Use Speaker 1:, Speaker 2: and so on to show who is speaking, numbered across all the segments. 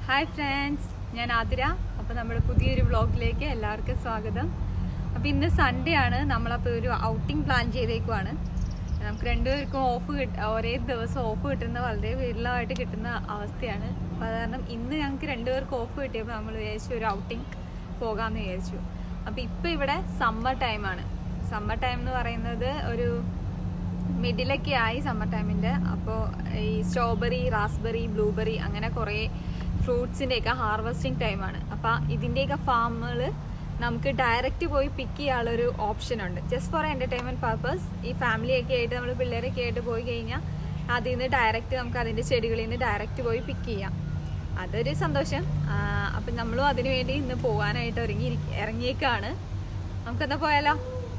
Speaker 1: hi friends ഞാൻ ആതിര അപ്പോൾ നമ്മുടെ പുതിയൊരു വ്ളോഗിലേക്ക് എല്ലാവർക്കും സ്വാഗതം അപ്പോൾ ഇന്ന് സൺഡേ ആണ് നമ്മളപ്പോൾ ഒരു ഔട്ടിംഗ് പ്ലാൻ ചെയ്തേക്കുവാണ് നമുക്ക് രണ്ടുപേർക്കും ഓഫ് കിട്ട ഒരേ ദിവസം ഓഫ് കിട്ടുന്ന വളരെ വിരളമായിട്ട് കിട്ടുന്ന അവസ്ഥയാണ് അപ്പോൾ അത് കാരണം ഇന്ന് ഞങ്ങൾക്ക് രണ്ടുപേർക്ക് ഓഫ് കിട്ടിയപ്പോൾ നമ്മൾ വിചാരിച്ചു ഒരു ഔട്ടിംഗ് പോകാമെന്ന് വിചാരിച്ചു അപ്പോൾ ഇപ്പോൾ ഇവിടെ സമ്മർ ടൈമാണ് സമ്മർ ടൈം എന്ന് പറയുന്നത് ഒരു മിഡിലൊക്കെ ആയി സമ്മർ ടൈമിൻ്റെ അപ്പോൾ ഈ സ്ട്രോബെറി റാസ്ബെറി ബ്ലൂബെറി അങ്ങനെ കുറേ ഫ്രൂട്ട്സിൻ്റെയൊക്കെ ഹാർവസ്റ്റിംഗ് ടൈമാണ് അപ്പോൾ ഇതിൻ്റെയൊക്കെ ഫാമുകൾ നമുക്ക് ഡയറക്റ്റ് പോയി പിക്ക് ചെയ്യാനുള്ളൊരു ഓപ്ഷൻ ഉണ്ട് ജസ്റ്റ് ഫോർ എൻ്റർടൈൻമെൻറ്റ് പർപ്പസ് ഈ ഫാമിലിയൊക്കെ ആയിട്ട് നമ്മൾ പിള്ളേരൊക്കെ ആയിട്ട് പോയി കഴിഞ്ഞാൽ അതിൽ നിന്ന് ഡയറക്റ്റ് നമുക്ക് അതിൻ്റെ ചെടികളിൽ നിന്ന് ഡയറക്റ്റ് പോയി പിക്ക് ചെയ്യാം അതൊരു സന്തോഷം അപ്പം നമ്മളും അതിനു വേണ്ടി ഇന്ന് പോകാനായിട്ട് ഒരുങ്ങി ഇറങ്ങിയേക്കാണ് നമുക്കെന്താ പോയാലോ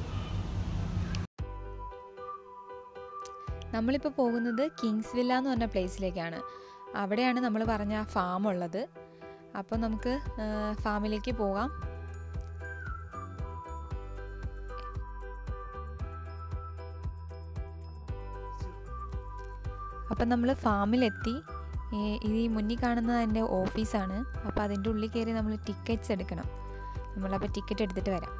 Speaker 2: നമ്മളിപ്പോൾ പോകുന്നത് കിങ്സ് വില്ല എന്ന് പറഞ്ഞ പ്ലേസിലേക്കാണ് അവിടെയാണ് നമ്മൾ പറഞ്ഞ ആ ഫാം ഉള്ളത് അപ്പോൾ നമുക്ക് ഫാമിലേക്ക് പോകാം അപ്പം നമ്മൾ ഫാമിലെത്തി ഈ മുന്നിൽ കാണുന്നത് എൻ്റെ ഓഫീസാണ് അപ്പോൾ അതിൻ്റെ ഉള്ളിൽ കയറി നമ്മൾ ടിക്കറ്റ്സ് എടുക്കണം നമ്മളപ്പോൾ ടിക്കറ്റ് എടുത്തിട്ട് വരാം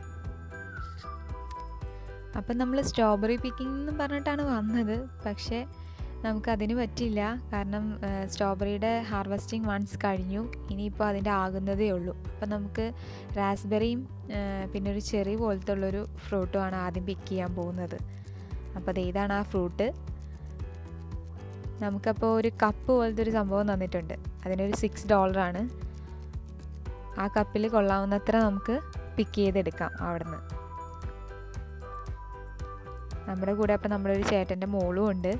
Speaker 2: അപ്പം നമ്മൾ സ്ട്രോബെറി പിക്കിംഗ് എന്ന് പറഞ്ഞിട്ടാണ് വന്നത് പക്ഷേ നമുക്കതിന് പറ്റില്ല കാരണം സ്ട്രോബെറിയുടെ ഹാർവസ്റ്റിംഗ് വൺസ് കഴിഞ്ഞു ഇനിയിപ്പോൾ അതിൻ്റെ ആകുന്നതേ ഉള്ളൂ അപ്പം നമുക്ക് റാസ്ബെറിയും പിന്നെ ഒരു ചെറി പോലത്തെ ഉള്ളൊരു ഫ്രൂട്ടുമാണ് ആദ്യം പിക്ക് ചെയ്യാൻ പോകുന്നത് അപ്പോൾ അത് ഏതാണ് ആ ഫ്രൂട്ട് നമുക്കപ്പോൾ ഒരു കപ്പ് പോലത്തെ ഒരു സംഭവം തന്നിട്ടുണ്ട് അതിനൊരു സിക്സ് ഡോളറാണ് ആ കപ്പിൽ കൊള്ളാവുന്നത്ര നമുക്ക് പിക്ക് ചെയ്തെടുക്കാം അവിടുന്ന് നമ്മുടെ കൂടെ അപ്പം നമ്മുടെ ഒരു ചേട്ടൻ്റെ മോളും ഉണ്ട്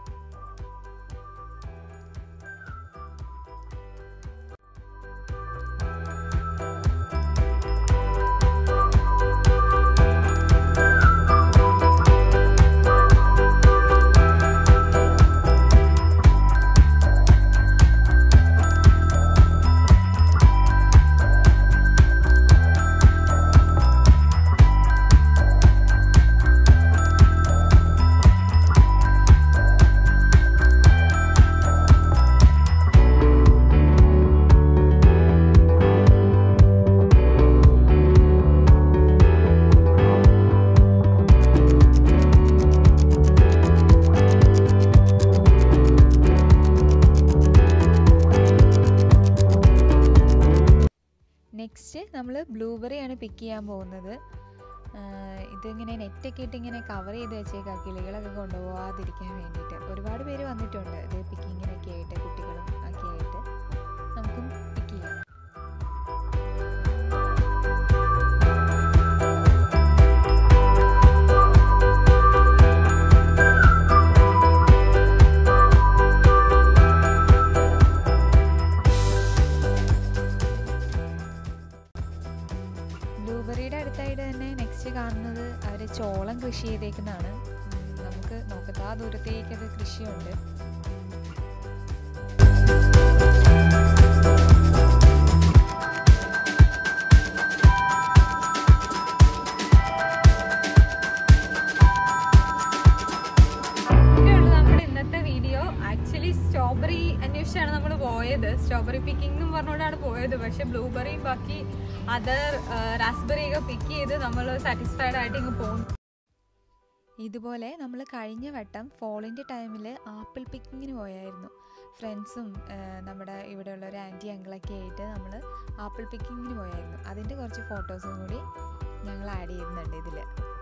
Speaker 2: നെക്സ്റ്റ് നമ്മൾ ബ്ലൂബെറിയാണ് പിക്ക് ചെയ്യാൻ പോകുന്നത് ഇതിങ്ങനെ നെറ്റൊക്കെ ഇട്ട് ഇങ്ങനെ കവർ ചെയ്ത് വെച്ചേക്കാം കിളികളൊക്കെ കൊണ്ടുപോകാതിരിക്കാൻ വേണ്ടിയിട്ട് ഒരുപാട് പേര് വന്നിട്ടുണ്ട് ഇത് പിക്കിങ്ങിനൊക്കെ ആയിട്ട് കുട്ടികളും ഒക്കെ ആയിട്ട് നമുക്കും പിക്ക് ചെയ്യാം ബ്ലൂബെറിയുടെ അടുത്തായിട്ട് തന്നെ നെക്സ്റ്റ് കാണുന്നത് അവർ ചോളം കൃഷി ചെയ്തേക്കുന്നതാണ് നമുക്ക് നോക്കത്താ ദൂരത്തേക്ക് അത് കൃഷിയുണ്ട്
Speaker 1: നമ്മുടെ ഇന്നത്തെ വീഡിയോ ആക്ച്വലി സ്ട്രോബെറി അന്വേഷിച്ചാണ് നമ്മൾ പോയത് സ്ട്രോബെറി പിക്കിംഗ് എന്നും പറഞ്ഞുകൊണ്ടാണ് പോയത് പക്ഷെ ബ്ലൂബെറിയും ബാക്കി അതർ റാസ്ബെറി ഒക്കെ പിക്ക് ചെയ്ത് നമ്മൾ സാറ്റിസ്ഫൈഡ് ആയിട്ട് ഇങ്ങ് പോകും
Speaker 2: ഇതുപോലെ നമ്മൾ കഴിഞ്ഞ വട്ടം ഫോളിൻ്റെ ടൈമിൽ ആപ്പിൾ പിക്കിങ്ങിന് പോയായിരുന്നു ഫ്രണ്ട്സും നമ്മുടെ ഇവിടെയുള്ള ഒരു ആൻറ്റി അങ്കിളൊക്കെ ആയിട്ട് നമ്മൾ ആപ്പിൾ പിക്കിങ്ങിന് പോയായിരുന്നു അതിൻ്റെ കുറച്ച് ഫോട്ടോസും കൂടി ഞങ്ങൾ ആഡ് ചെയ്യുന്നുണ്ട് ഇതിൽ